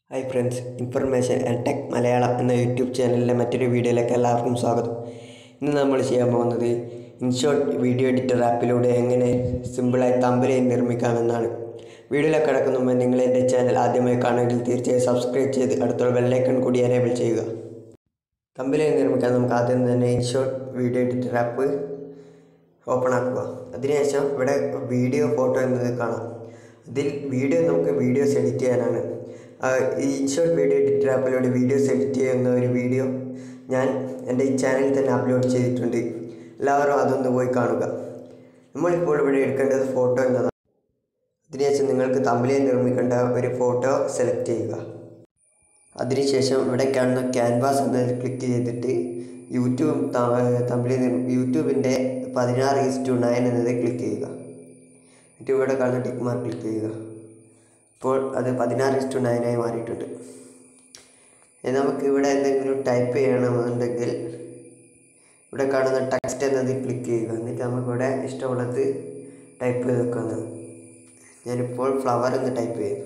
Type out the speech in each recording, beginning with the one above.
hi friends information and tech Malayalam എന്ന YouTube ചാനലിലെ മറ്റൊരു വീഡിയോയിലേക്ക് എല്ലാവർക്കും സ്വാഗതം ഇന്ന് നമ്മൾ ചെയ്യാൻ പോകുന്നത് ഇൻഷോട്ട് വീഡിയോ എഡിറ്റർ ആപ്പിലൂടെ എങ്ങനെ സിമ്പിളായി തമ്പലയും നിർമ്മിക്കാമെന്നാണ് വീഡിയോയിലേക്ക് കിടക്കുന്ന മുമ്പ് നിങ്ങൾ എൻ്റെ ചാനൽ ആദ്യമായി കാണുമെങ്കിൽ തീർച്ചയായും സബ്സ്ക്രൈബ് ചെയ്ത് അടുത്തുള്ള ബെല്ലൈക്കൺ കൂടി എനേബിൾ ചെയ്യുക തമ്പലയും നിർമ്മിക്കാൻ നമുക്ക് ആദ്യം തന്നെ InShot video editor app open ആക്കുക അതിനുശേഷം ഇവിടെ വീഡിയോ ഫോട്ടോ എന്നത് കാണാം ഇതിൽ വീഡിയോ നമുക്ക് വീഡിയോസ് എഡിറ്റ് ചെയ്യാനാണ് ആ, ഈ ഇൻഷോട്ട് വീഡിയോ എഡിറ്റർ ആപ്പിലൂടെ വീഡിയോസ് എഡിറ്റ് ചെയ്യുന്ന ഒരു വീഡിയോ ഞാൻ എൻ്റെ ഈ ചാനലിൽ തന്നെ അപ്ലോഡ് ചെയ്തിട്ടുണ്ട് എല്ലാവരും അതൊന്ന് പോയി കാണുക നമ്മളിപ്പോൾ ഇവിടെ എടുക്കേണ്ടത് ഫോട്ടോ എന്നതാണ് അതിനുശേഷം നിങ്ങൾക്ക് തമ്മിലെ നിർമ്മിക്കേണ്ട ഒരു ഫോട്ടോ സെലക്ട് ചെയ്യുക അതിനുശേഷം ഇവിടെ കാണുന്ന ക്യാൻവാസ് എന്നതിൽ ക്ലിക്ക് ചെയ്തിട്ട് യൂട്യൂബ് തമ്മിൽ യൂട്യൂബിൻ്റെ പതിനാറ് ഈസ് ടു നയൻ എന്നത് ക്ലിക്ക് ചെയ്യുക എന്നിട്ട് ഇവിടെ കാണുന്ന ടിക്ക് മാർക്ക് ക്ലിക്ക് ചെയ്യുക ഇപ്പോൾ അത് പതിനാറ് ഈസ് ടു നയനായി മാറിയിട്ടുണ്ട് ഇനി നമുക്ക് ഇവിടെ എന്തെങ്കിലും ടൈപ്പ് ചെയ്യണമെന്നുണ്ടെങ്കിൽ ഇവിടെ കാണുന്ന ടെക്സ്റ്റ് എന്നതിൽ ക്ലിക്ക് ചെയ്യുക എന്നിട്ട് നമുക്കിവിടെ ഇഷ്ടമുള്ളത് ടൈപ്പ് ചെയ്ത് വെക്കുന്നത് ഞാനിപ്പോൾ ഫ്ലവർ എന്ന് ടൈപ്പ് ചെയ്യുന്നു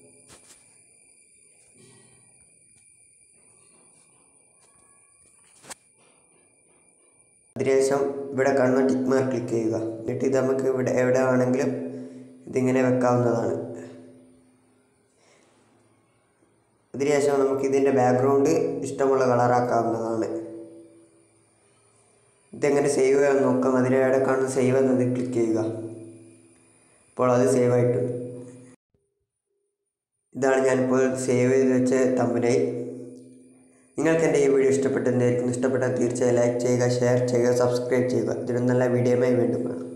അതിനുശേഷം ഇവിടെ കാണുന്ന ടിക്ക് മാർക്ക് ക്ലിക്ക് ചെയ്യുക എന്നിട്ട് ഇത് നമുക്ക് ഇവിടെ എവിടെ വേണമെങ്കിലും ഇതിങ്ങനെ വെക്കാവുന്നതാണ് അതിനുശേഷം നമുക്ക് ഇതിൻ്റെ ബാക്ക്ഗ്രൗണ്ട് ഇഷ്ടമുള്ള കളറാക്കാവുന്നതാണ് ഇതെങ്ങനെ സേവ് ചെയ്യാൻ നോക്കാം അതിനിടെ കാണുന്ന സേവ് എന്നത് ക്ലിക്ക് ചെയ്യുക അപ്പോൾ അത് സേവ് ആയിട്ടുണ്ട് ഇതാണ് ഞാനിപ്പോൾ സേവ് ചെയ്ത് വെച്ച തമ്പനൈ നിങ്ങൾക്ക് എൻ്റെ ഈ വീഡിയോ ഇഷ്ടപ്പെട്ടെന്നായിരിക്കും ഇഷ്ടപ്പെട്ടാൽ തീർച്ചയായും ലൈക്ക് ചെയ്യുക ഷെയർ ചെയ്യുക സബ്സ്ക്രൈബ് ചെയ്യുക ഇതിനും നല്ല വീഡിയോയുമായി വീണ്ടും കാണാം